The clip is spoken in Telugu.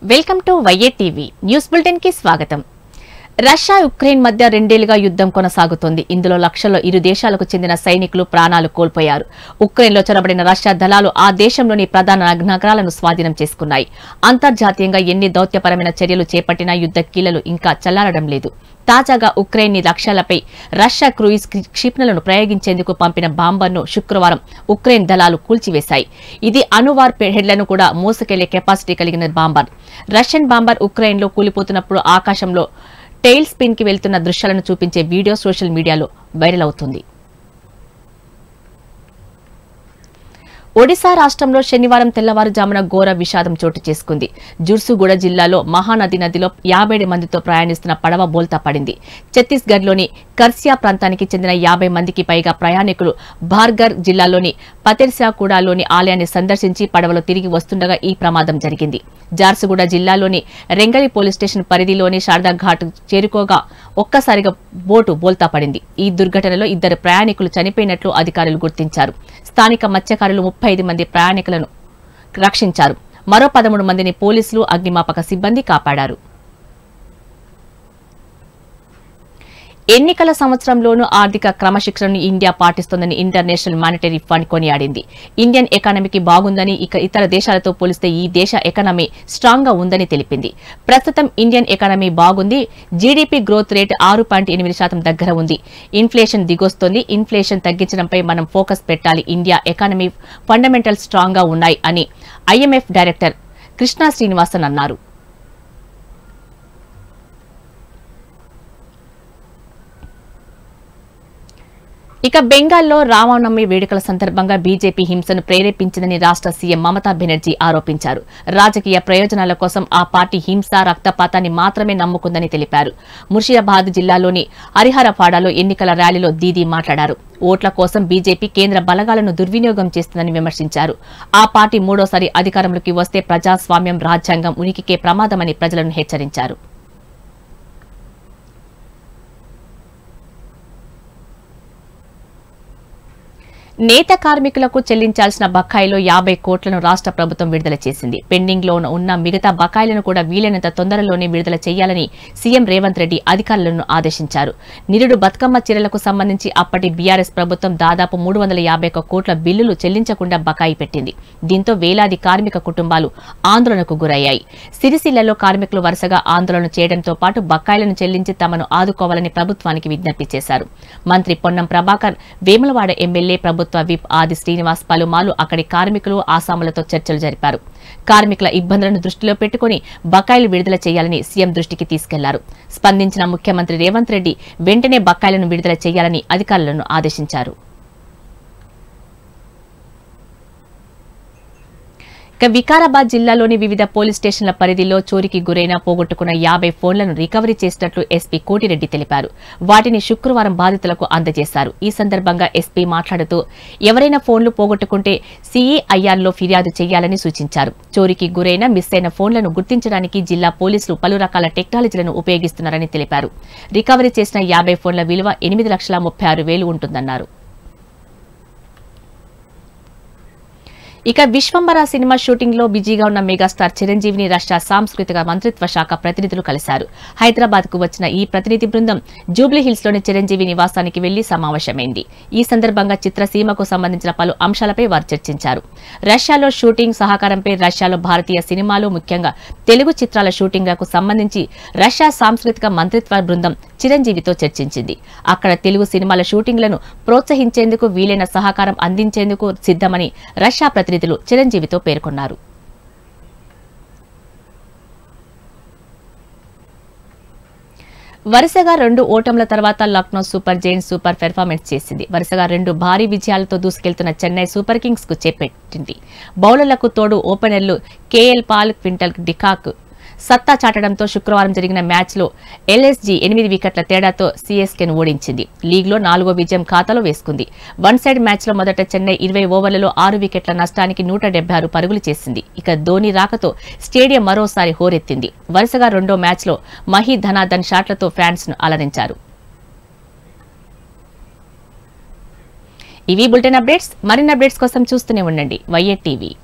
welcome to Y A TV news bulletin కి స్వాగతం రష్యా ఉక్రెయిన్ మధ్య రెండేళ్లుగా యుద్ధం కొనసాగుతోంది ఇందులో లక్షల్లో ఇరు దేశాలకు చెందిన సైనికులు ప్రాణాలు కోల్పోయారు ఉక్రెయిన్లో చొరబడిన రష్యా దళాలు ఆ దేశంలోని ప్రధాన నగరాలను స్వాధీనం చేసుకున్నాయి అంతర్జాతీయంగా ఎన్ని దౌత్యపరమైన చర్యలు చేపట్టినా యుద్ధ కీలలు ఇంకా చల్లారడం లేదు తాజాగా ఉక్రెయిన్ లక్ష్యాలపై రష్యా క్రూయిజ్ క్షిపణులను ప్రయోగించేందుకు పంపిన బాంబర్ను శుక్రవారం ఉక్రెయిన్ దళాలు కూల్చివేశాయి ఇది అణువార్ హెడ్లను కూడా మోసుకెళ్లే కెపాసిటీ కలిగిన బాంబర్ రష్యన్ బాంబర్ ఉక్రెయిన్లో కూలిపోతున్నప్పుడు ఆకాశంలో టెయిల్ స్పిన్ కి వెళ్తున్న దృశ్యాలను చూపించే వీడియో సోషల్ మీడియాలో వైరల్ అవుతుంది ఒడిశా రాష్ట్రంలో శనివారం తెల్లవారుజామున ఘోర విషాదం చోటు చేసుకుంది జుర్సుగూడ జిల్లాలో మహానది నదిలో యాభై మందితో ప్రయాణిస్తున్న పడవ బోల్తా పడింది ఛత్తీస్గఢ్లోని కర్సియా ప్రాంతానికి చెందిన యాభై మందికి పైగా ప్రయాణికులు భార్గర్ జిల్లాలోని పతెర్సాకూడలోని ఆలయాన్ని సందర్శించి పడవలో తిరిగి వస్తుండగా ఈ ప్రమాదం జరిగింది జార్సుగూడ జిల్లాలోని రెంగలి పోలీస్ స్టేషన్ పరిధిలోని శారదా ఘాట్ చేరుకోగా ఒక్కసారిగా బోటు బోల్తా పడింది ఈ దుర్ఘటనలో ఇద్దరు ప్రయాణికులు చనిపోయినట్లు అధికారులు గుర్తించారు స్థానిక మత్స్యకారులు ముప్పై ఐదు మంది ప్రయాణికులను రక్షించారు మరో పదమూడు మందిని పోలీసులు అగ్నిమాపక సిబ్బంది కాపాడారు ఎన్నికల సంవత్సరంలోనూ ఆర్థిక క్రమశిక్షణను ఇండియా పాటిస్తోందని ఇంటర్నేషనల్ మానిటరీ ఫండ్ కొనియాడింది ఇండియన్ ఎకానమీకి బాగుందని ఇక ఇతర దేశాలతో పోలిస్తే ఈ దేశ ఎకానమీ స్ట్రాంగ్ గా ఉందని తెలిపింది ప్రస్తుతం ఇండియన్ ఎకానమీ బాగుంది జీడీపీ గ్రోత్ రేట్ ఆరు పాయింట్ ఎనిమిది శాతం దగ్గర ఉంది ఇన్ఫ్లేషన్ దిగొస్తోంది ఇన్ఫ్లేషన్ తగ్గించడంపై మనం ఫోకస్ పెట్టాలి ఇండియా ఎకానమీ ఫండమెంటల్ స్ట్రాంగ్ గా ఉన్నాయి అని ఐఎంఎఫ్ డైరెక్టర్ కృష్ణా శ్రీనివాసన్ అన్నారు ఇక బెంగాల్లో రామనవమి వేడుకల సందర్భంగా బీజేపీ హింసను ప్రేరేపించిందని రాష్ట సీఎం మమతా బెనర్జీ ఆరోపించారు రాజకీయ ప్రయోజనాల కోసం ఆ పార్టీ హింస రక్తపాతాన్ని మాత్రమే నమ్ముకుందని తెలిపారు ముర్షిదాబాద్ జిల్లాలోని హరిహరపాడాలో ఎన్నికల ర్యాలీలో దీదీ మాట్లాడారు ఓట్ల కోసం బీజేపీ కేంద్ర బలగాలను దుర్వినియోగం చేస్తుందని విమర్శించారు ఆ పార్టీ మూడోసారి అధికారంలోకి వస్తే ప్రజాస్వామ్యం రాజ్యాంగం ఉనికికే ప్రమాదమని ప్రజలను హెచ్చరించారు నేత కార్మికులకు చెల్లించాల్సిన బకాయిలో యాభై కోట్లను రాష్ట ప్రభుత్వం విడుదల చేసింది పెండింగ్ లో ఉన్న మిగతా బకాయిలను కూడా వీలైనంత తొందరలోనే విడుదల చేయాలని సీఎం రేవంత్ రెడ్డి అధికారులను ఆదేశించారు నిరుడు బతుకమ్మ చీరలకు సంబంధించి అప్పటి బీఆర్ఎస్ ప్రభుత్వం దాదాపు మూడు వందల యాభై ఒక్క కోట్ల బిల్లులు చెల్లించకుండా బకాయి పెట్టింది దీంతో వేలాది కార్మిక కుటుంబాలు ఆందోళనకు గురయ్యాయి సిరిసిల్లలో కార్మికులు వరుసగా ఆందోళన చేయడంతో పాటు బకాయిలను చెల్లించి తమను ఆదుకోవాలని ప్రభుత్వానికి విజ్ఞప్తి చేశారు మంత్రి పొన్నం ప్రభాకర్ వేములవాడ ఎమ్మెల్యే ప్రభుత్వ విప్ ఆది శ్రీనివాస్ పలుమార్లు అక్కడి కార్మికులు ఆసాములతో చర్చలు జరిపారు కార్మికుల ఇబ్బందులను దృష్టిలో పెట్టుకుని బకాయిలు విడుదల చేయాలని సీఎం దృష్టికి తీసుకెళ్లారు స్పందించిన ముఖ్యమంత్రి రేవంత్ రెడ్డి వెంటనే బకాయిలను విడుదల చేయాలని అధికారులను ఆదేశించారు ఇక వికారాబాద్ జిల్లాలోని వివిధ పోలీస్ స్టేషన్ల పరిధిలో చోరీకి గురైన పోగొట్టుకున్న యాభై ఫోన్లను రికవరీ చేసినట్లు ఎస్పీ కోటిరెడ్డి తెలిపారు వాటిని శుక్రవారం బాధితులకు అందజేశారు ఈ సందర్భంగా ఎస్పీ మాట్లాడుతూ ఎవరైనా ఫోన్లు పోగొట్టుకుంటే సీఈఐఆర్లో ఫిర్యాదు చేయాలని సూచించారు చోరీకి గురైన మిస్ అయిన ఫోన్లను గుర్తించడానికి జిల్లా పోలీసులు పలు రకాల టెక్నాలజీలను ఉపయోగిస్తున్నారని తెలిపారు రికవరీ చేసిన యాభై ఫోన్ల విలువ ఎనిమిది లక్షల ముప్పై ఆరు వేలు ఉంటుందన్నారు ఇక విశ్వంబర సినిమా షూటింగ్ లో బిజీగా ఉన్న మెగాస్టార్ చిరంజీవిని రాష్ట్ర సాంస్కృతిక మంత్రిత్వ శాఖ ప్రతినిధులు కలిశారు హైదరాబాద్ కు వచ్చిన ఈ ప్రతినిధి బృందం జూబ్లీహిల్స్ లోని చిరంజీవి నివాసానికి వెళ్లి సమావేశమైంది ఈ సందర్భంగా చిత్రసీమకు సంబంధించిన పలు అంశాలపై వారు చర్చించారు రష్యాలో షూటింగ్ సహకారంపై రష్యాలో భారతీయ సినిమాలు ముఖ్యంగా తెలుగు చిత్రాల షూటింగ్లకు సంబంధించి రష్యా సాంస్కృతిక మంత్రిత్వ బృందం చిరంజీవితో చర్చించింది అక్కడ తెలుగు సినిమాల షూటింగ్లను ప్రోత్సహించేందుకు వీలైన సహకారం అందించేందుకు సిద్దమని రష్యా ప్రతినిధులు చిరంజీవితో పేర్కొన్నారు వరుసగా రెండు ఓటంల తర్వాత Lucknow Super Giants super performance చేసింది వరుసగా రెండు భారీ విజయాలతో దూసుకెళ్తున్న చెన్నై సూపర్ కింగ్స్ కు చేపెట్టింది బౌలర్లకు తోడు ఓపెనర్లు కేఎల్ పాల్ క్వింటల్ డికాక్ సత్తా చాటడంతో శుక్రవారం జరిగిన మ్యాచ్లో ఎల్ఎస్జీ ఎనిమిది వికెట్ల తేడాతో సీఎస్కేను ఓడించింది లీగ్లో నాలుగో విజయం ఖాతాలో వేసుకుంది వన్ సైడ్ మ్యాచ్లో మొదట చెన్నై ఇరవై ఓవర్లలో ఆరు వికెట్ల నష్టానికి నూట డెబ్బై ఆరు పరుగులు చేసింది ఇక ధోని రాకతో స్టేడియం మరోసారి హోరెత్తింది వరుసగా రెండో మ్యాచ్లో మహీ ధనాధన్ షాట్లతో ఫ్యాన్స్ ను అలరించారు ఇవి బులెటిన్ అప్డేట్స్ మరిన్ని అప్డేట్స్ కోసం చూస్తూనే ఉండండి వైఏ టీవీ